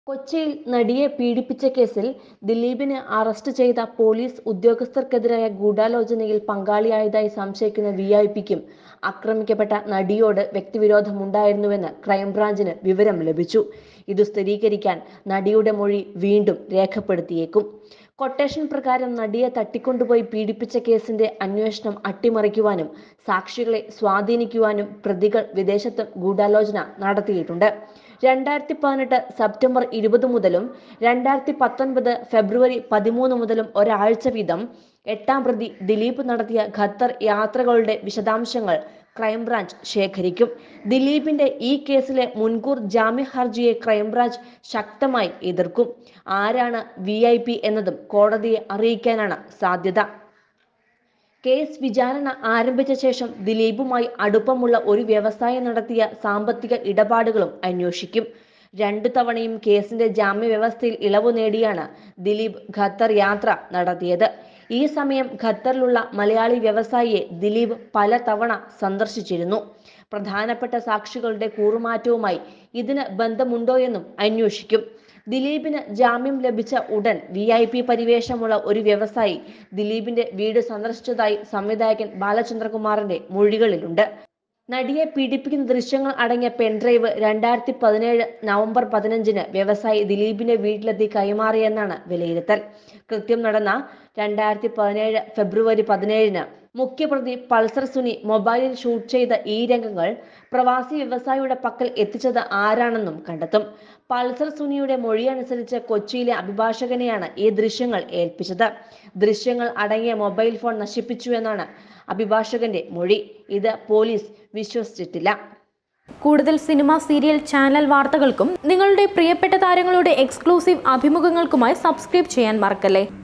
കൊച്ചിയിൽ നടിയെ പീഡിപ്പിച്ച കേസിൽ ദിലീപിനെ അറസ്റ്റ് ചെയ്ത പോലീസ് ഉദ്യോഗസ്ഥർക്കെതിരായ ഗൂഢാലോചനയിൽ പങ്കാളിയായതായി സംശയിക്കുന്ന വി ഐ പിക്കും ആക്രമിക്കപ്പെട്ട നടിയോട് വ്യക്തിവിരോധമുണ്ടായിരുന്നുവെന്ന് ക്രൈംബ്രാഞ്ചിന് വിവരം ലഭിച്ചു ഇത് സ്ഥിരീകരിക്കാൻ നടിയുടെ മൊഴി വീണ്ടും രേഖപ്പെടുത്തിയേക്കും കൊട്ടേഷൻ പ്രകാരം നടിയെ തട്ടിക്കൊണ്ടുപോയി പീഡിപ്പിച്ച കേസിന്റെ അന്വേഷണം അട്ടിമറിക്കുവാനും സാക്ഷികളെ സ്വാധീനിക്കുവാനും പ്രതികൾ വിദേശത്ത് ഗൂഢാലോചന നടത്തിയിട്ടുണ്ട് രണ്ടായിരത്തി പതിനെട്ട് സെപ്റ്റംബർ ഇരുപത് മുതലും രണ്ടായിരത്തി പത്തൊൻപത് ഫെബ്രുവരി പതിമൂന്ന് മുതലും ഒരാഴ്ച വീതം എട്ടാം പ്രതി ദിലീപ് നടത്തിയ ഖത്തർ യാത്രകളുടെ വിശദാംശങ്ങൾ ക്രൈംബ്രാഞ്ച് ശേഖരിക്കും ദിലീപിന്റെ ഈ കേസിലെ മുൻകൂർ ജാമ്യ ഹർജിയെ ക്രൈംബ്രാഞ്ച് ശക്തമായി എതിർക്കും ആരാണ് വി ഐ പി എന്നതും കോടതിയെ അറിയിക്കാനാണ് സാധ്യത കേസ് വിചാരണ ആരംഭിച്ച ശേഷം ദിലീപുമായി അടുപ്പമുള്ള ഒരു വ്യവസായം നടത്തിയ സാമ്പത്തിക ഇടപാടുകളും അന്വേഷിക്കും രണ്ടു തവണയും കേസിന്റെ ജാമ്യ വ്യവസ്ഥയിൽ ഇളവ് നേടിയാണ് ദിലീപ് ഖത്തർ യാത്ര നടത്തിയത് ഈ സമയം ഖത്തറിലുള്ള മലയാളി വ്യവസായിയെ ദിലീപ് പല തവണ സന്ദർശിച്ചിരുന്നു പ്രധാനപ്പെട്ട സാക്ഷികളുടെ കൂറുമാറ്റവുമായി ഇതിന് ബന്ധമുണ്ടോ എന്നും അന്വേഷിക്കും ദിലീപിന് ജാമ്യം ലഭിച്ച ഉടൻ വി ഐ പി പരിവേഷമുള്ള ഒരു വ്യവസായി ദിലീപിന്റെ വീട് സന്ദർശിച്ചതായി സംവിധായകൻ ബാലചന്ദ്രകുമാറിന്റെ മൊഴികളിലുണ്ട് നടിയെ പീഡിപ്പിക്കുന്ന ദൃശ്യങ്ങൾ അടങ്ങിയ പെൻഡ്രൈവ് രണ്ടായിരത്തി പതിനേഴ് നവംബർ പതിനഞ്ചിന് വ്യവസായി ദിലീപിന്റെ വീട്ടിലെത്തി കൈമാറിയെന്നാണ് വിലയിരുത്തൽ കൃത്യം നടന്ന രണ്ടായിരത്തി പതിനേഴ് ഫെബ്രുവരി പതിനേഴിന് മുഖ്യപ്രതി പൾസർ സുനി മൊബൈലിൽ ഷൂട്ട് ചെയ്ത ഈ രംഗങ്ങൾ പ്രവാസി വ്യവസായിയുടെ പക്കൽ എത്തിച്ചത് ആരാണെന്നും കണ്ടെത്തും പൾസർ സുനിയുടെ മൊഴി അനുസരിച്ച് കൊച്ചിയിലെ അഭിഭാഷകനെയാണ് ഈ ദൃശ്യങ്ങൾ ഏൽപ്പിച്ചത് ദൃശ്യങ്ങൾ അടങ്ങിയ മൊബൈൽ ഫോൺ നശിപ്പിച്ചു എന്നാണ് അഭിഭാഷകന്റെ മൊഴി ഇത് പോലീസ് വിശ്വസിച്ചിട്ടില്ല കൂടുതൽ സിനിമ സീരിയൽ ചാനൽ വാർത്തകൾക്കും നിങ്ങളുടെ പ്രിയപ്പെട്ട താരങ്ങളുടെ എക്സ്ക്ലൂസീവ് അഭിമുഖങ്ങൾക്കുമായി സബ്സ്ക്രൈബ് ചെയ്യാൻ മറക്കല്ലേ